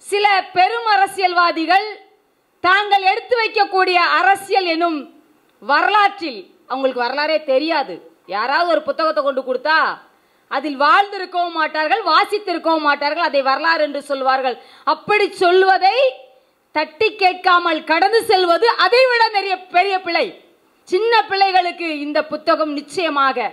சில பெரும் அரசியல்வாதிகள் தாங்கள் எடுத்து வைக்கக்கூடிய அரசியல் எனும் வரலாற்றில் அவங்களுக்கு வரலாறே தெரியாது யாராவது ஒரு புத்தகத்தை கொண்டு கொடுத்தா அதில் வாழ்ந்திருக்கவும் மாட்டார்கள் வாசித்திருக்கவும் மாட்டார்கள் அதை வரலாறு என்று சொல்வார்கள் அப்படி சொல்வதை தட்டி கேட்காமல் கடந்து செல்வது அதை விட பெரிய பெரிய பிழை சின்ன பிள்ளைகளுக்கு இந்த புத்தகம் நிச்சயமாக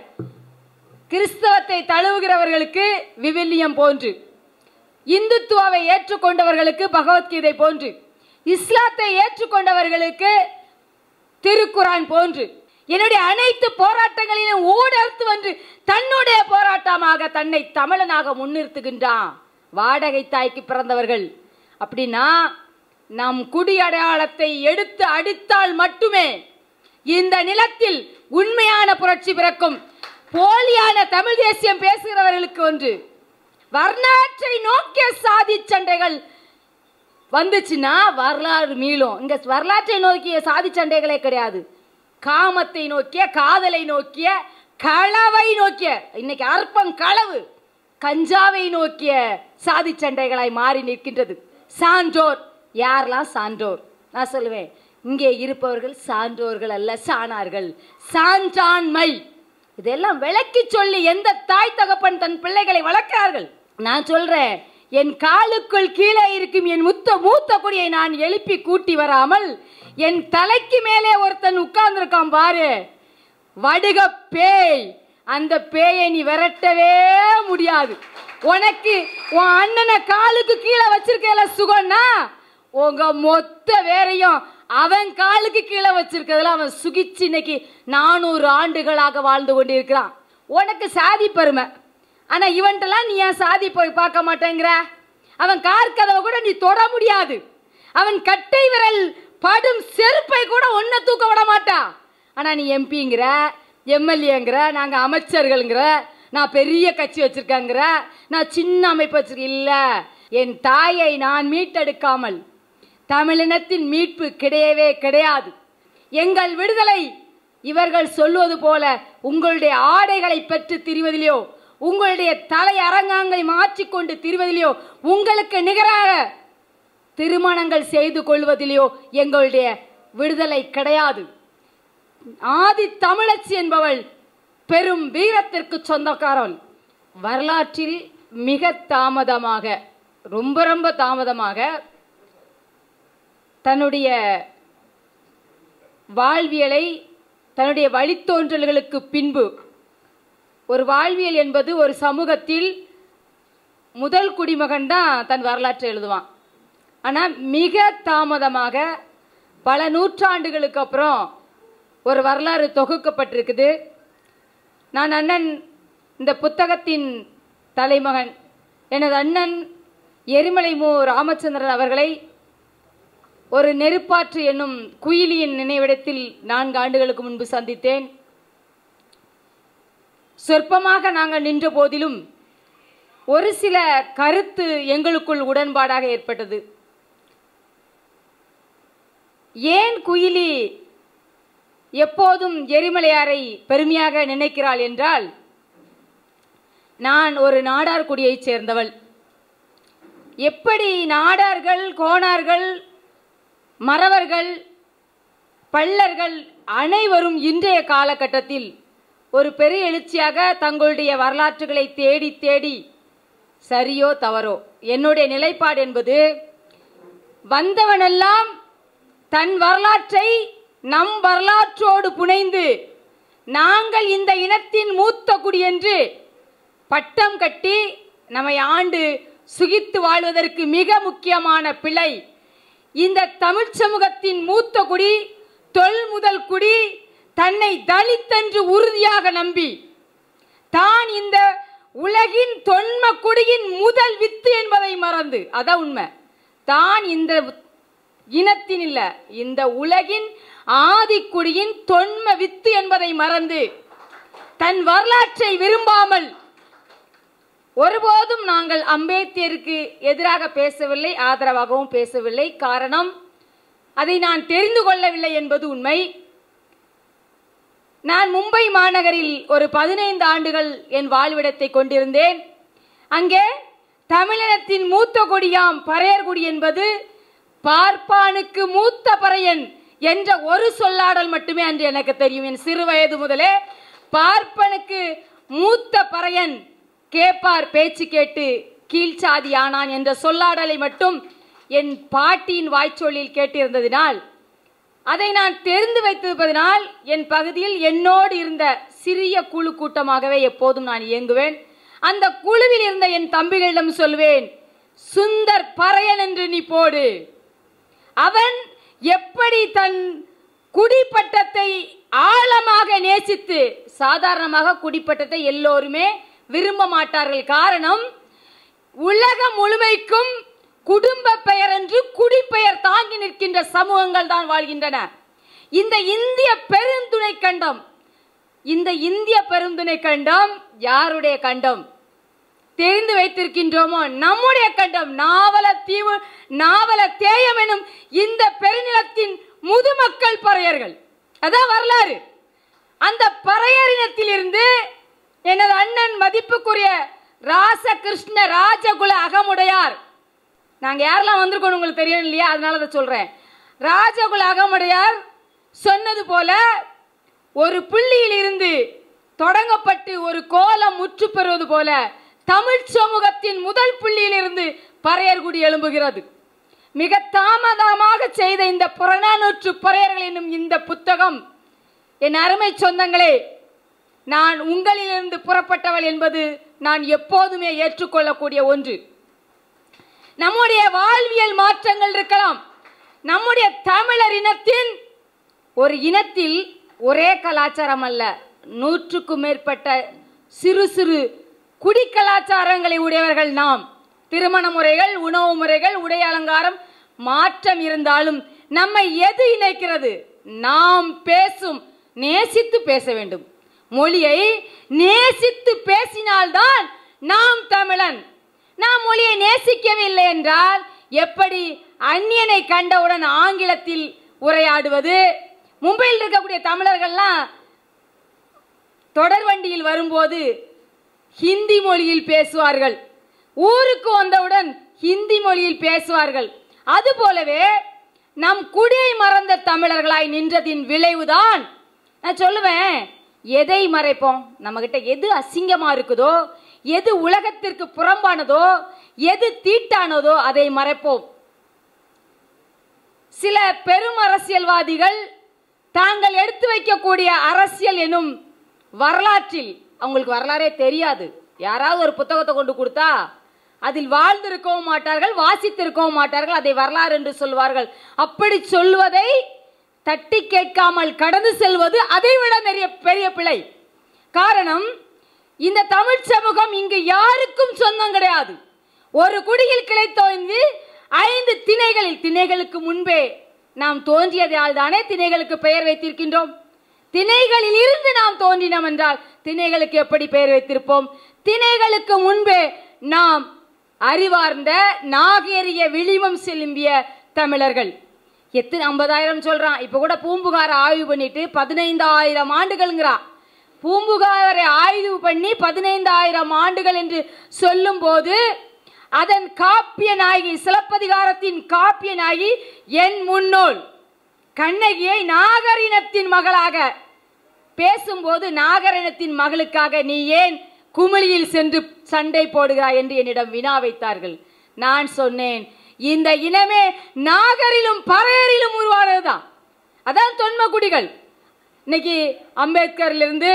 கிறிஸ்தவத்தை தழுவுகிறவர்களுக்கு விவிலியம் போன்று இந்துத்துவாவை ஏற்றுக்கொண்டவர்களுக்கு பகவத்கீதை போன்று இஸ்லாத்தை ஏற்றுக்கொண்டவர்களுக்கு திருக்குரான் போன்று என்னுடைய அனைத்து போராட்டங்களிலும் ஊடறுத்து வந்து தன்னுடைய போராட்டமாக தன்னை தமிழனாக முன்னிறுத்துகின்றான் வாடகை தாய்க்கு பிறந்தவர்கள் அப்படின்னா நம் குடி அடையாளத்தை எடுத்து அடித்தால் மட்டுமே இந்த நிலத்தில் உண்மையான புரட்சி பிறக்கும் போலியான தமிழ் தேசியம் பேசுகிறவர்களுக்கு ஒன்று வரலாற்றை நோக்கிய சாதி சண்டைகள் வந்துச்சுன்னா வரலாறு மீளும் இங்க வரலாற்றை நோக்கிய சாதி சண்டைகளே கிடையாது காமத்தை நோக்கிய காதலை நோக்கிய களவை நோக்கிய இன்னைக்கு அற்பம் களவு கஞ்சாவை நோக்கிய சாதி சண்டைகளாய் மாறி நிற்கின்றது சான்றோர் யாரெல்லாம் சான்றோர் நான் சொல்லுவேன் இங்கே இருப்பவர்கள் சான்றோர்கள் அல்ல சாணார்கள் சான்றாண்மை இதெல்லாம் விளக்கி சொல்லி எந்த தாய் தகப்பன் தன் பிள்ளைகளை வளர்க்கிறார்கள் நான் சொல்றேன் என் காலுக்குள் கீழே இருக்கும் என் முத்த மூத்த குடியை நான் எழுப்பி கூட்டி வராமல் என் தலைக்கு மேலே ஒருத்தன் உட்கார்ந்துருக்கான் பாரு வடுக பேய் அந்த பேயை நீ விரட்டவே முடியாது உனக்கு உன் அண்ணனை காலுக்கு கீழே வச்சிருக்கல சுகம்னா உங்க மொத்த வேறையும் அவன் காலுக்கு கீழே வச்சிருக்கிறதுல அவன் சுகிச்சு இன்னைக்கு நானூறு ஆண்டுகளாக வாழ்ந்து கொண்டிருக்கிறான் உனக்கு சாதி பெருமை ஆனா இவன்ட்டெல்லாம் நீ ஏன் சாதி போய் பார்க்க மாட்டேங்கிற அவன் கார் கதவை கூட நீ தொட முடியாது அவன் கட்டை விரல் படும் செருப்பை கூட ஒன்ன தூக்க விட மாட்டான் ஆனா நீ எம்பிங்கிற எம்எல்ஏங்கிற நாங்க அமைச்சர்கள்ங்கிற நான் பெரிய கட்சி வச்சிருக்கேங்கிற நான் சின்ன அமைப்பு வச்சிருக்கேன் இல்ல என் தாயை நான் மீட்டெடுக்காமல் தமிழினத்தின் மீட்பு கிடையவே கிடையாது எங்கள் விடுதலை இவர்கள் சொல்வது போல உங்களுடைய ஆடைகளை பெற்று திரிவதிலையோ உங்களுடைய தலை அரங்காங்களை மாற்றிக்கொண்டு திரிவதிலையோ உங்களுக்கு நிகராக திருமணங்கள் செய்து கொள்வதிலையோ எங்களுடைய விடுதலை கிடையாது ஆதி தமிழச்சி என்பவள் பெரும் வீரத்திற்கு சொந்தக்காரன் வரலாற்றில் மிக தாமதமாக ரொம்ப ரொம்ப தாமதமாக தன்னுடைய வாழ்வியலை தன்னுடைய வழித்தோன்றல்களுக்கு பின்பு ஒரு வாழ்வியல் என்பது ஒரு சமூகத்தில் முதல் குடிமகன் தான் தன் வரலாற்றை எழுதுவான் ஆனால் மிக தாமதமாக பல நூற்றாண்டுகளுக்கு அப்புறம் ஒரு வரலாறு தொகுக்கப்பட்டிருக்குது நான் அண்ணன் இந்த புத்தகத்தின் தலைமகன் எனது அண்ணன் எரிமலை மு ராமச்சந்திரன் அவர்களை ஒரு நெருப்பாற்று என்னும் குயிலியின் நினைவிடத்தில் நான்கு ஆண்டுகளுக்கு முன்பு சந்தித்தேன் சொற்பமாக நாங்கள் நின்ற போதிலும் ஒரு சில கருத்து எங்களுக்குள் உடன்பாடாக ஏற்பட்டது ஏன் குயிலி எப்போதும் எரிமலையாரை பெருமையாக நினைக்கிறாள் என்றால் நான் ஒரு நாடார் குடியைச் சேர்ந்தவள் எப்படி நாடார்கள் கோணார்கள் மறவர்கள் பள்ளர்கள் அனைவரும் இன்றைய காலகட்டத்தில் ஒரு பெரிய எழுச்சியாக தங்களுடைய வரலாற்றுகளை தேடி தேடி சரியோ தவறோ என்னுடைய நிலைப்பாடு என்பது வந்தவனெல்லாம் தன் வரலாற்றை நம் வரலாற்றோடு புனைந்து நாங்கள் இந்த இனத்தின் மூத்த குடி என்று பட்டம் கட்டி நம்மை ஆண்டு சுகித்து வாழ்வதற்கு மிக முக்கியமான பிழை இந்த தமிழ் சமூகத்தின் மூத்த குடி தொல் முதல் குடி தன்னை தலித்தென்று உறுதியாக நம்பி தான் இந்த உலகின் தொன்ம குடியின் முதல் வித்து என்பதை மறந்து அதான் உண்மை தான் இந்த இனத்தின் இல்ல இந்த உலகின் ஆதிக்குடியின் தொன்ம வித்து என்பதை மறந்து தன் வரலாற்றை விரும்பாமல் ஒருபோதும் நாங்கள் அம்பேத்கருக்கு எதிராக பேசவில்லை ஆதரவாகவும் பேசவில்லை காரணம் அதை நான் தெரிந்து கொள்ளவில்லை என்பது உண்மை நான் மும்பை மாநகரில் ஒரு பதினைந்து ஆண்டுகள் என் வாழ்விடத்தை கொண்டிருந்தேன் அங்கே தமிழினத்தின் மூத்த கொடியாம் பறையர்குடி என்பது பார்ப்பானுக்கு மூத்த பறையன் என்ற ஒரு சொல்லாடல் மட்டுமே அன்று எனக்கு தெரியும் என் சிறு வயது முதலே பார்ப்பனுக்கு மூத்த பறையன் கேப்பார் பேச்சு கேட்டு கீழ்ச்சாதி ஆனான் என்ற சொல்லாடலை மட்டும் என் பாட்டியின் வாய்ச்சொல்லில் கேட்டிருந்ததினால் அதை நான் தெரிந்து வைத்திருப்பதனால் என் பகுதியில் என்னோடு இருந்த சிறிய குழு கூட்டமாகவே எப்போதும் நான் இயங்குவேன் அந்த குழுவில் இருந்த என் தம்பிகளிடம் சொல்வேன் சுந்தர் பறையன் என்று நீ போடு அவன் எப்படி தன் குடிப்பட்டத்தை ஆழமாக நேசித்து சாதாரணமாக குடிப்பட்டத்தை எல்லோருமே விரும்ப மாட்டார்கள் காரணம் உலகம் முழுமைக்கும் குடும்ப பெயர் என்று குடிப்பெயர் தாங்கி நிற்கின்ற சமூகங்கள் தான் வாழ்கின்றன இந்த இந்திய பெருந்துணை கண்டம் இந்த இந்திய பெருந்துணை கண்டம் யாருடைய கண்டம் தெரிந்து வைத்திருக்கின்றோமோ நம்முடைய கண்டம் நாவல தீவு நாவல தேயம் எனும் இந்த பெருநிலத்தின் முதுமக்கள் பறையர்கள் அதான் வரலாறு அந்த பறையரினத்திலிருந்து எனது அண்ணன் மதிப்புக்குரிய ராசகிருஷ்ண ராஜகுல அகமுடையார் நாங்க யாரெல்லாம் வந்திருக்கோம் உங்களுக்கு தெரியும் இல்லையா அதனால அதை சொல்றேன் ராஜகுல அகமுடையார் சொன்னது போல ஒரு புள்ளியில் இருந்து தொடங்கப்பட்டு ஒரு கோலம் முற்று பெறுவது போல தமிழ் சமூகத்தின் முதல் புள்ளியிலிருந்து பறையர்குடி எழும்புகிறது மிக தாமதமாக செய்த இந்த புறநானூற்று பறையர்கள் என்னும் இந்த புத்தகம் என் அருமை சொந்தங்களே நான் உங்களிலிருந்து புறப்பட்டவள் என்பது நான் எப்போதுமே ஏற்றுக்கொள்ளக்கூடிய ஒன்று நம்முடைய வாழ்வியல் மாற்றங்கள் இருக்கலாம் நம்முடைய தமிழர் இனத்தின் ஒரு இனத்தில் ஒரே கலாச்சாரம் அல்ல நூற்றுக்கும் மேற்பட்ட சிறு சிறு குடி கலாச்சாரங்களை உடையவர்கள் நாம் திருமண முறைகள் உணவு முறைகள் உடை அலங்காரம் மாற்றம் இருந்தாலும் நம்மை எது இணைக்கிறது நாம் பேசும் நேசித்து பேச வேண்டும் மொழியை நேசித்து பேசினால்தான் நாம் தமிழன் நாம் மொழியை நேசிக்கவில்லை என்றால் எப்படி அந்நியனை கண்டவுடன் ஆங்கிலத்தில் உரையாடுவது மும்பையில் இருக்கக்கூடிய தமிழர்கள்லாம் தொடர் வண்டியில் வரும்போது ஹிந்தி மொழியில் பேசுவார்கள் ஊருக்கு வந்தவுடன் ஹிந்தி மொழியில் பேசுவார்கள் அதுபோலவே நம் குடியை மறந்த தமிழர்களாய் நின்றதின் விளைவுதான் நான் சொல்லுவேன் எதை மறைப்போம் நம்மகிட்ட எது அசிங்கமா இருக்குதோ எது உலகத்திற்கு புறம்பானதோ எது தீட்டானதோ அதை மறைப்போம் சில பெரும் அரசியல்வாதிகள் தாங்கள் எடுத்து வைக்கக்கூடிய அரசியல் எனும் வரலாற்றில் அவங்களுக்கு வரலாறே தெரியாது யாராவது ஒரு புத்தகத்தை கொண்டு கொடுத்தா அதில் வாழ்ந்திருக்கவும் மாட்டார்கள் வாசித்திருக்கவும் மாட்டார்கள் அதை வரலாறு என்று சொல்வார்கள் அப்படி சொல்வதை தட்டி கேட்காமல் கடந்து செல்வது அதை விட பெரிய பெரிய பிழை காரணம் இந்த தமிழ் சமூகம் இங்கு யாருக்கும் சொந்தம் கிடையாது ஒரு குடியில் கிளைத்தோய்ந்து ஐந்து திணைகளில் திணைகளுக்கு முன்பே நாம் தோன்றியதால் தானே திணைகளுக்கு பெயர் வைத்திருக்கின்றோம் திணைகளில் இருந்து நாம் தோன்றினோம் என்றால் திணைகளுக்கு எப்படி பெயர் வைத்திருப்போம் திணைகளுக்கு முன்பே நாம் அறிவார்ந்த நாகரிக விளிமம் செலும்பிய தமிழர்கள் எத்தனை ஐம்பதாயிரம் சொல்றான் இப்ப கூட பூம்புகாரை ஆய்வு பண்ணிட்டு பதினைந்தாயிரம் ஆண்டுகள்ங்கிறான் பூம்புகாரை ஆய்வு பண்ணி பதினைந்தாயிரம் ஆண்டுகள் என்று சொல்லும்போது அதன் காப்பிய நாயகி சிலப்பதிகாரத்தின் காப்பிய நாயகி என் முன்னோள் கண்ணகியை நாகரினத்தின் மகளாக பேசும்போது நாகரினத்தின் மகளுக்காக நீ ஏன் குமிழியில் சென்று சண்டை போடுகிறாய் என்று என்னிடம் வினா வைத்தார்கள் நான் சொன்னேன் இந்த இனமே நாகரிலும் பறையரிலும் உருவானதுதான் அதான் தொன்மக்குடிகள் இன்னைக்கு அம்பேத்கர்லேருந்து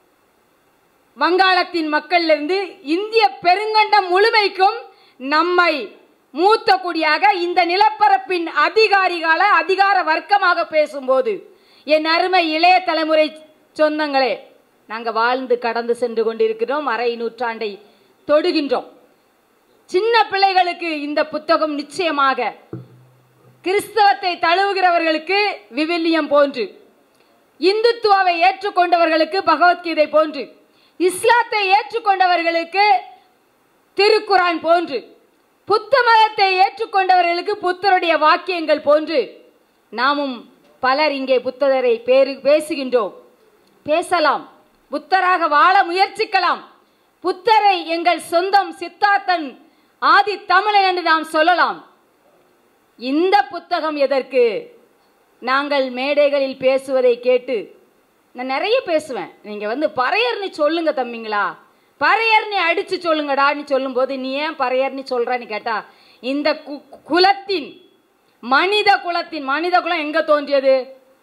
வங்காளத்தின் மக்களிலிருந்து இந்திய பெருங்கண்டம் முழுமைக்கும் நம்மை மூத்த குடியாக இந்த நிலப்பரப்பின் அதிகாரிகால அதிகார வர்க்கமாக பேசும்போது என் அருமை இளைய தலைமுறை சொந்தங்களே நாங்கள் வாழ்ந்து கடந்து சென்று கொண்டிருக்கிறோம் அரை நூற்றாண்டை தொடுகின்றோம் சின்ன பிள்ளைகளுக்கு இந்த புத்தகம் நிச்சயமாக கிறிஸ்தவத்தை தழுவுகிறவர்களுக்கு விவிலியம் போன்று இந்துத்துவாவை ஏற்றுக்கொண்டவர்களுக்கு பகவத்கீதை போன்று இஸ்லாத்தை ஏற்றுக்கொண்டவர்களுக்கு திருக்குரான் போன்று புத்த மதத்தை ஏற்றுக்கொண்டவர்களுக்கு புத்தருடைய வாக்கியங்கள் போன்று நாமும் பலர் இங்கே புத்தரை பேரு பேசுகின்றோம் பேசலாம் புத்தராக வாழ முயற்சிக்கலாம் புத்தரை எங்கள் சொந்தம் சித்தார்த்தன் ஆதி தமிழன் என்று நாம் சொல்லலாம் இந்த புத்தகம் எதற்கு நாங்கள் மேடைகளில் பேசுவதை கேட்டு நான் நிறைய பேசுவேன் நீங்க வந்து பறையர்னு சொல்லுங்க தம்பிங்களா பறையர்னு அடிச்சு சொல்லுங்கடான்னு சொல்லும்போது நீ ஏன் பறையர்னு சொல்றன்னு கேட்டா இந்த கு- குலத்தின் மனித குலத்தின் மனித குலம் எங்க தோன்றியது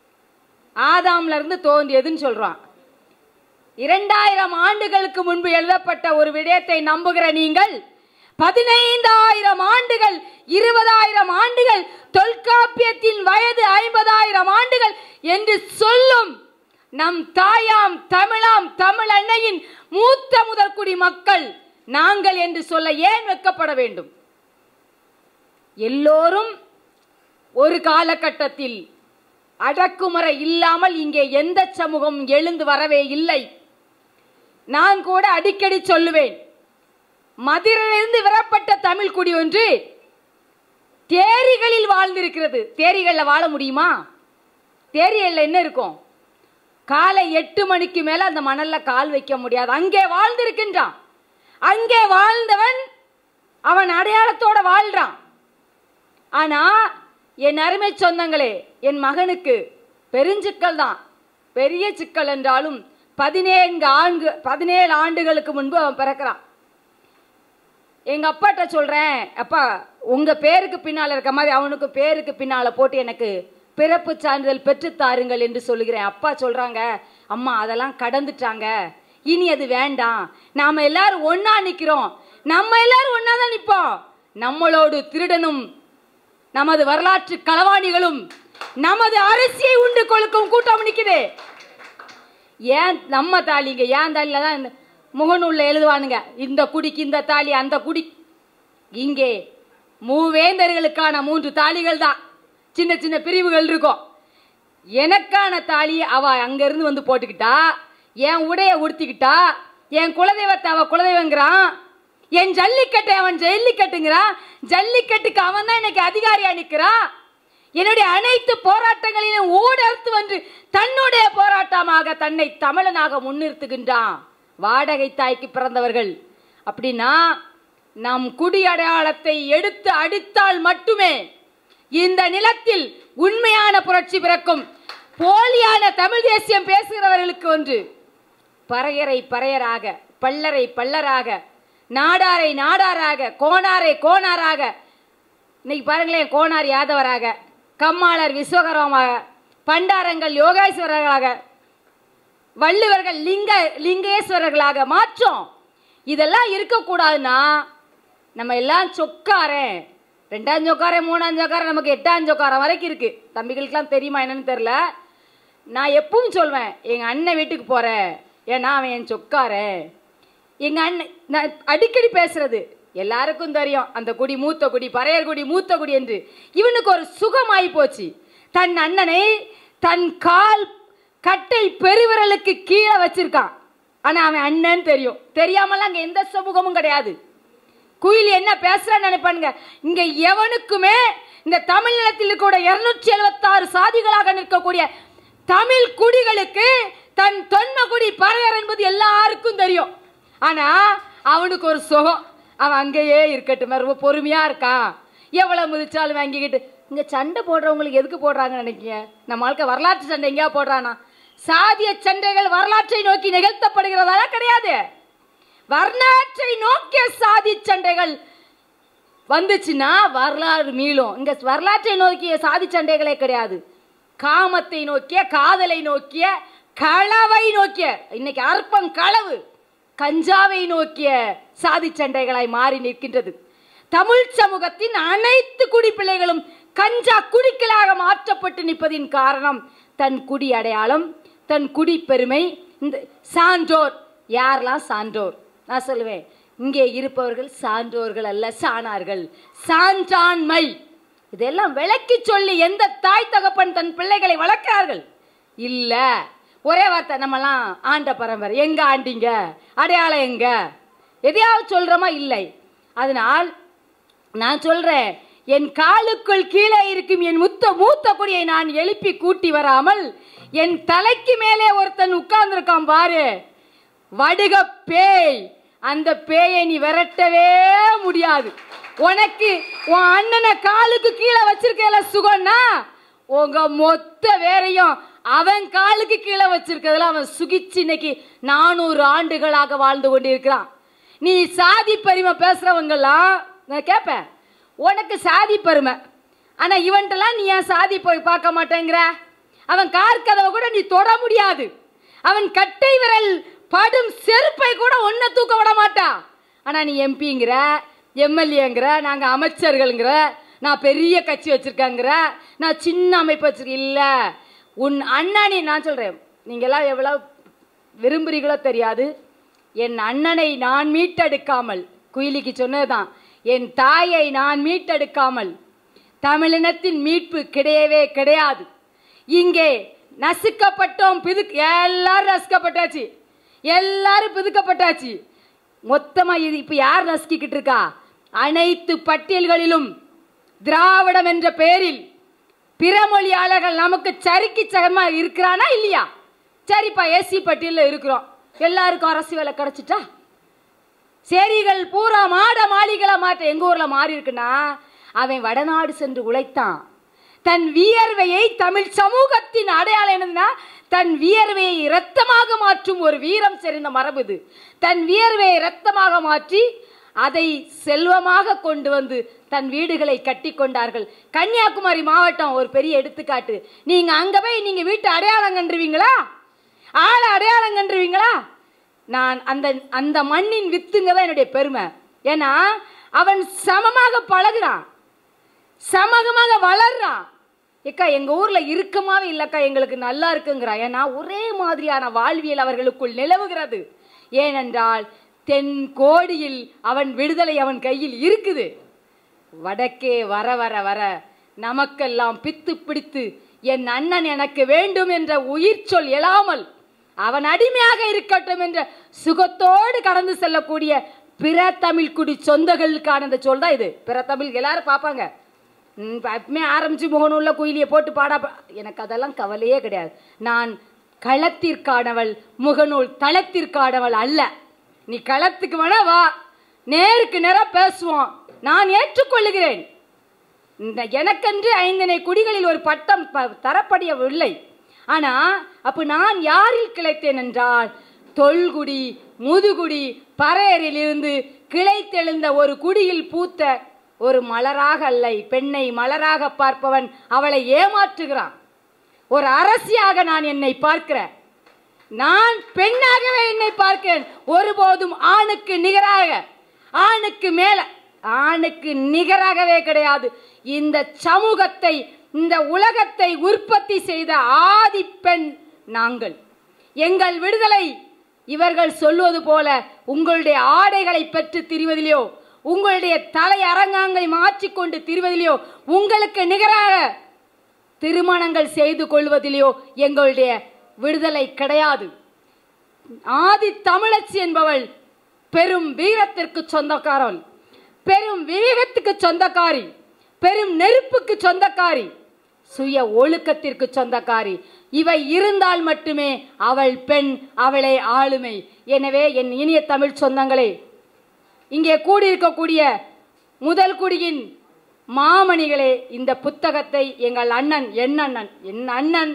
ஆதாம்ல இருந்து தோன்றியதுன்னு சொல்றான் இரண்டாயிரம் ஆண்டுகளுக்கு முன்பு எழுதப்பட்ட ஒரு விடயத்தை நம்புகிற நீங்கள் பதினைந்தாயிரம் ஆண்டுகள் இருபதாயிரம் ஆண்டுகள் தொல்காப்பியத்தின் வயது ஐம்பதாயிரம் ஆண்டுகள் என்று சொல்லும் நம் தாயாம் தமிழாம் தமிழ் அன்னையின் மூத்த முதற்குடி மக்கள் நாங்கள் என்று சொல்ல ஏன் வெட்கப்பட வேண்டும் எல்லோரும் ஒரு காலகட்டத்தில் அடக்குமுறை இல்லாமல் இங்கே எந்த சமூகம் எழுந்து வரவே இல்லை நான் கூட அடிக்கடி சொல்லுவேன் மதுரையிலிருந்து விரப்பட்ட தமிழ் குடி ஒன்று தேரிகளில் வாழ்ந்திருக்கிறது தேரிகளில் வாழ முடியுமா தேரிகளில் என்ன இருக்கும் காலை எட்டு மணிக்கு மேல அந்த மணல்ல கால் வைக்க முடியாது அங்கே வாழ்ந்திருக்கின்றான் அங்கே வாழ்ந்தவன் அவன் அடையாளத்தோட வாழ்றான் ஆனா என் அருமை சொந்தங்களே என் மகனுக்கு பெருஞ்சிக்கல் தான் பெரிய சிக்கல் என்றாலும் பதினேழு ஆண்டு பதினேழு ஆண்டுகளுக்கு முன்பு அவன் பிறக்கிறான் எங்க அப்பாட்ட சொல்றேன் அப்பா உங்க பேருக்கு பின்னால இருக்க மாதிரி அவனுக்கு பேருக்கு பின்னால போட்டு எனக்கு பிறப்பு சான்றிதழ் பெற்று தாருங்கள் என்று சொல்லுகிறேன் அப்பா சொல்றாங்க அம்மா அதெல்லாம் கடந்துட்டாங்க இனி அது வேண்டாம் நாம எல்லாரும் ஒண்ணா நிக்கிறோம் நம்ம எல்லாரும் ஒண்ணா தான் நிப்போம் நம்மளோடு திருடனும் நமது வரலாற்று களவாணிகளும் நமது அரசியை உண்டு கொழுக்கும் கூட்டம் நிக்குது ஏன் நம்ம தாலிங்க ஏன் தாலியில தான் இந்த முகநூல்ல எழுதுவானுங்க இந்த குடிக்கு இந்த தாலி அந்த குடி இங்கே மூவேந்தர்களுக்கான மூன்று தாலிகள் தான் சின்ன சின்ன பிரிவுகள் இருக்கும் எனக்கான தாலி அவ அங்கிருந்து வந்து போட்டுக்கிட்டா என் உடைய உடுத்திக்கிட்டா என் குலதெய்வத்தை அவ குலதெய்வங்கிறான் என் ஜல்லிக்கட்டை அவன் ஜல்லிக்கட்டுங்கிறான் ஜல்லிக்கட்டுக்கு அவன் தான் இன்னைக்கு அதிகாரியா நிக்கிறான் என்னுடைய அனைத்து போராட்டங்களிலும் ஊடறுத்து வந்து தன்னுடைய போராட்டமாக தன்னை தமிழனாக முன்னிறுத்துகின்றான் வாடகை தாய்க்கு பிறந்தவர்கள் அப்படின்னா நம் குடி அடையாளத்தை எடுத்து அடித்தால் மட்டுமே இந்த நிலத்தில் உண்மையான புரட்சி பிறக்கும் போலியான தமிழ் தேசியம் பேசுகிறவர்களுக்கு ஒன்று பறையரை பறையராக பல்லரை பல்லராக நாடாரை நாடாராக கோணாரை கோணாராக இன்னைக்கு பாருங்களேன் கோனார் யாதவராக கம்மாளர் விஸ்வகரமாக பண்டாரங்கள் யோகாஸ்வரர்களாக வள்ளுவர்கள் லிங்க லிங்கேஸ்வரர்களாக மாற்றோம் இதெல்லாம் இருக்கக்கூடாதுன்னா நம்ம எல்லாம் சொக்காரன் ரெண்டாம் சொக்காரன் மூணாம் சொக்காரன் நமக்கு எட்டாம் சொக்காரன் வரைக்கும் இருக்கு தம்பிகளுக்கெல்லாம் தெரியுமா என்னன்னு தெரில நான் எப்பவும் சொல்வேன் எங்கள் அண்ணன் வீட்டுக்கு போகிறேன் ஏன்னா அவன் என் சொக்காரன் எங்கள் அண்ணன் நான் அடிக்கடி பேசுறது எல்லாருக்கும் தெரியும் அந்த குடி மூத்த குடி பறையர் குடி மூத்த குடி என்று இவனுக்கு ஒரு சுகமாயி போச்சு தன் அண்ணனை தன் கால் கட்டை பெருவிரலுக்கு கீழே வச்சிருக்கான் ஆனா அவன் அண்ணன் தெரியும் தெரியாமலாம் அங்க எந்த சமூகமும் கிடையாது குயில் என்ன பேசுறான்னு நினைப்பானுங்க இங்க எவனுக்குமே இந்த தமிழ் நிலத்தில் கூட இருநூற்றி எழுபத்தாறு சாதிகளாக நிற்கக்கூடிய தமிழ் குடிகளுக்கு தன் தொன்ம குடி பறையர் என்பது எல்லாருக்கும் தெரியும் ஆனா அவனுக்கு ஒரு சுகம் அவன் அங்கேயே இருக்கட்டும் ரொம்ப பொறுமையா இருக்கான் எவ்வளவு மிதிச்சாலும் வாங்கிக்கிட்டு இங்க சண்டை போடுறவங்களுக்கு எதுக்கு போடுறாங்கன்னு நினைக்கிறீங்க நம்ம ஆளுக்க வரலாற்று சண்டை எங்கேயா போடுறானா சாதிய சண்டைகள் வரலாற்றை நோக்கி நிகழ்த்தப்படுகிறதா கிடையாது வரலாற்றை நோக்கிய சாதி சண்டைகள் வந்துச்சுன்னா வரலாறு மீளும் இங்க வரலாற்றை நோக்கிய சாதி சண்டைகளே கிடையாது காமத்தை நோக்கிய காதலை நோக்கிய களவை நோக்கிய இன்னைக்கு அற்பம் களவு கஞ்சாவை நோக்கிய சாதி சண்டைகளாய் மாறி நிற்கின்றது தமிழ் சமூகத்தின் அனைத்து குடிப்பிள்ளைகளும் கஞ்சா குடிக்கலாக மாற்றப்பட்டு நிற்பதின் காரணம் தன் குடி அடையாளம் தன் குடி பெருமை இந்த சான்றோர் யாரெல்லாம் சான்றோர் நான் சொல்லுவேன் இங்கே இருப்பவர்கள் சான்றோர்கள் அல்ல சாணார்கள் சான்றாண்மை இதெல்லாம் விளக்கி சொல்லி எந்த தாய் தகப்பன் தன் பிள்ளைகளை வளர்க்கிறார்கள் இல்ல ஒரே வார்த்தை நம்மலாம் ஆண்ட பரம்பரை எங்க ஆண்டிங்க அடையாளம் எங்க எதையாவது சொல்றோமா இல்லை அதனால் நான் சொல்றேன் என் காலுக்குள் கீழே இருக்கும் என் முத்த மூத்த குடியை நான் எழுப்பி கூட்டி வராமல் என் தலைக்கு மேலே ஒருத்தன் உட்கார்ந்துருக்கான் பாரு வடுக பேய் அந்த பேயை நீ விரட்டவே முடியாது உனக்கு உன் அண்ணனை காலுக்கு கீழே வச்சிருக்கல சுகம்னா உங்க மொத்த வேறையும் அவன் காலுக்கு கீழே வச்சிருக்கிறதுல அவன் சுகிச்சு இன்னைக்கு நானூறு ஆண்டுகளாக வாழ்ந்து கொண்டிருக்கிறான் நீ சாதி பெருமை பேசுறவங்கெல்லாம் நான் கேட்பேன் உனக்கு சாதி பெருமை ஆனா இவன்ட்டெல்லாம் நீ ஏன் சாதி போய் பார்க்க மாட்டேங்கிற அவன் கார் கதவை கூட நீ தொட முடியாது அவன் கட்டை விரல் படும் செருப்பை கூட ஒன்ன தூக்க விட மாட்டான் ஆனா நீ எம்பிங்கிற எம்எல்ஏங்கிற நாங்க அமைச்சர்கள்ங்கிற நான் பெரிய கட்சி வச்சிருக்கேங்கிற நான் சின்ன அமைப்பு வச்சிருக்கேன் இல்ல உன் அண்ணனி நான் சொல்றேன் நீங்கெல்லாம் எவ்வளவு விரும்புறீங்களோ தெரியாது என் அண்ணனை நான் மீட்டெடுக்காமல் குயிலிக்கு சொன்னதுதான் என் தாயை நான் மீட்டெடுக்காமல் தமிழினத்தின் மீட்பு கிடையவே கிடையாது இங்கே நசுக்கப்பட்டோம் பிது எல்லாரும் நசுக்கப்பட்டாச்சு எல்லாரும் பிதுக்கப்பட்டாச்சு மொத்தமா இது இப்ப யார் நசுக்கிக்கிட்டு இருக்கா அனைத்து பட்டியல்களிலும் திராவிடம் என்ற பெயரில் பிற மொழியாளர்கள் நமக்கு சரிக்கு சகமா இருக்கிறானா இல்லையா சரிப்பா ஏசி பட்டியல்ல இருக்கிறோம் எல்லாருக்கும் அரசு வேலை கிடைச்சிட்டா சேரிகள் பூரா மாட மாளிகளை மாற்ற எங்க ஊர்ல மாறி இருக்குன்னா அவன் வடநாடு சென்று உழைத்தான் தன் வியர்வையை தமிழ் சமூகத்தின் அடையாளம் என்னதுன்னா தன் வியர்வையை இரத்தமாக மாற்றும் ஒரு வீரம் செறிந்த மரபு இது தன் வியர்வையை இரத்தமாக மாற்றி அதை செல்வமாக கொண்டு வந்து தன் வீடுகளை கட்டி கொண்டார்கள் கன்னியாகுமரி மாவட்டம் ஒரு பெரிய எடுத்துக்காட்டு நீங்க அங்க போய் நீங்க வீட்டு அடையாளம் கண்டுருவீங்களா ஆளை அடையாளம் கண்டுருவீங்களா நான் அந்த அந்த மண்ணின் வித்துங்க தான் என்னுடைய பெருமை ஏன்னா அவன் சமமாக பழகுறான் சமகமாக வளர்றான் ஏக்கா எங்க ஊர்ல இறுக்கமாவே இல்லக்கா எங்களுக்கு நல்லா இருக்குங்கிறான் ஏன்னா ஒரே மாதிரியான வாழ்வியல் அவர்களுக்குள் நிலவுகிறது ஏனென்றால் தென் கோடியில் அவன் விடுதலை அவன் கையில் இருக்குது வடக்கே வர வர வர நமக்கெல்லாம் பித்து பிடித்து என் அண்ணன் எனக்கு வேண்டும் என்ற உயிர் சொல் எழாமல் அவன் அடிமையாக இருக்கட்டும் என்ற சுகத்தோடு கடந்து செல்லக்கூடிய பிற தமிழ் குடி சொந்தங்களுக்கான இந்த சொல் தான் இது பிற தமிழ் எல்லாரும் பார்ப்பாங்க ம், இப்ப அப்பமே ஆரம்பிச்சு முகநூல்ல குயிலியை போட்டு பாடா பா- எனக்கு அதெல்லாம் கவலையே கிடையாது நான் களத்திற்கானவள் முகநூல் தளத்திற்கானவள் அல்ல நீ களத்துக்கு வேணா வா நேருக்கு நேரா பேசுவோம் நான் ஏற்றுக்கொள்ளுகிறேன் இந்த எனக்கென்று ஐந்தனை குடிகளில் ஒரு பட்டம் ப- தரப்படவில்லை ஆனா அப்ப நான் யாரில் கிளைத்தேன் என்றால் தொல்குடி முதுகுடி பறையரில் இருந்து கிளைத்தெழுந்த ஒரு குடியில் பூத்த ஒரு மலராக அல்லை பெண்ணை மலராக பார்ப்பவன் அவளை ஏமாற்றுகிறான் ஒரு அரசியாக நான் என்னை பார்க்கிறேன் நான் பெண்ணாகவே என்னை பார்க்கிறேன் ஒருபோதும் ஆணுக்கு நிகராக ஆணுக்கு மேல ஆணுக்கு நிகராகவே கிடையாது இந்த சமூகத்தை இந்த உலகத்தை உற்பத்தி செய்த ஆதி பெண் நாங்கள் எங்கள் விடுதலை இவர்கள் சொல்வது போல உங்களுடைய ஆடைகளை பெற்று திரிவதிலையோ உங்களுடைய தலை அரங்காங்களை மாற்றிக்கொண்டு திரிவதிலையோ உங்களுக்கு நிகராக திருமணங்கள் செய்து கொள்வதிலேயோ எங்களுடைய விடுதலை கிடையாது ஆதி தமிழச்சி என்பவள் பெரும் வீரத்திற்கு சொந்தக்காரள் பெரும் விவேகத்துக்கு சொந்தக்காரி பெரும் நெருப்புக்கு சொந்தக்காரி சுய ஒழுக்கத்திற்கு சொந்தக்காரி இவை இருந்தால் மட்டுமே அவள் பெண் அவளே ஆளுமை எனவே என் இனிய தமிழ் சொந்தங்களே இங்கே கூடியிருக்கக்கூடிய முதல் குடியின் மாமணிகளே இந்த புத்தகத்தை எங்கள் அண்ணன் என் அண்ணன் என் அண்ணன்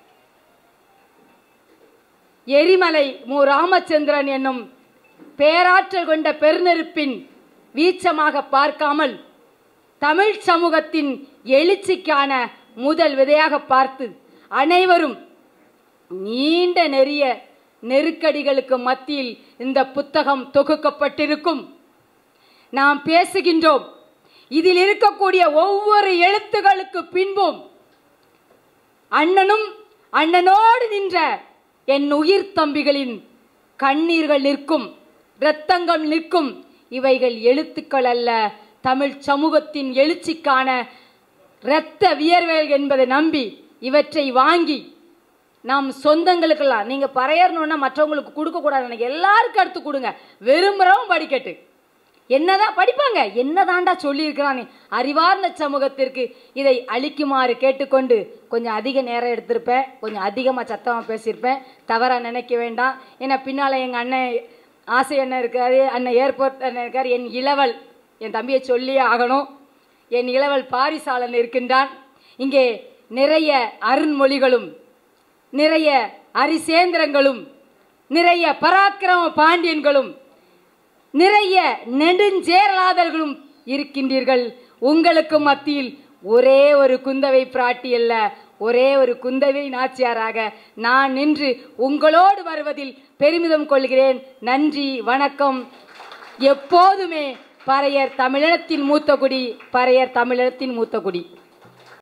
எரிமலை மு ராமச்சந்திரன் என்னும் பேராற்றல் கொண்ட பெருநெருப்பின் வீச்சமாக பார்க்காமல் தமிழ் சமூகத்தின் எழுச்சிக்கான முதல் விதையாக பார்த்து அனைவரும் நீண்ட நெறிய நெருக்கடிகளுக்கு மத்தியில் இந்த புத்தகம் தொகுக்கப்பட்டிருக்கும் நாம் பேசுகின்றோம் இதில் இருக்கக்கூடிய ஒவ்வொரு எழுத்துகளுக்கு பின்பும் அண்ணனும் அண்ணனோடு நின்ற என் உயிர் தம்பிகளின் கண்ணீர்கள் நிற்கும் இரத்தங்கள் நிற்கும் இவைகள் எழுத்துக்கள் அல்ல தமிழ் சமூகத்தின் எழுச்சிக்கான இரத்த வியர்வைகள் என்பதை நம்பி இவற்றை வாங்கி நாம் சொந்தங்களுக்கெல்லாம் நீங்க பறையறணும்னா மற்றவங்களுக்கு கொடுக்க கூடாது எனக்கு எல்லாருக்கும் எடுத்து கொடுங்க விரும்புறவும் படிக்கட்டு என்னதான் படிப்பாங்க என்னதான்டா சொல்லியிருக்கிறானே அறிவார்ந்த சமூகத்திற்கு இதை அளிக்குமாறு கேட்டுக்கொண்டு கொஞ்சம் அதிக நேரம் எடுத்திருப்பேன் கொஞ்சம் அதிகமாக சத்தமாக பேசியிருப்பேன் தவறாக நினைக்க வேண்டாம் ஏன்னா பின்னால் எங்கள் அண்ணன் ஆசை அண்ணன் இருக்காரு அண்ணன் ஏர்போர்ட் அண்ணன் இருக்கார் என் இளவல் என் தம்பியை சொல்லியே ஆகணும் என் இளவல் பாரிசாலன் இருக்கின்றான் இங்கே நிறைய அருண்மொழிகளும் நிறைய அரிசேந்திரங்களும் நிறைய பராக்கிரம பாண்டியன்களும் நிறைய நெடுஞ்சேரலாதல்களும் இருக்கின்றீர்கள் உங்களுக்கு மத்தியில் ஒரே ஒரு குந்தவை பிராட்டி அல்ல ஒரே ஒரு குந்தவை நாச்சியாராக நான் நின்று உங்களோடு வருவதில் பெருமிதம் கொள்கிறேன் நன்றி வணக்கம் எப்போதுமே பறையர் தமிழினத்தின் மூத்த குடி பறையர் தமிழினத்தின் மூத்த குடி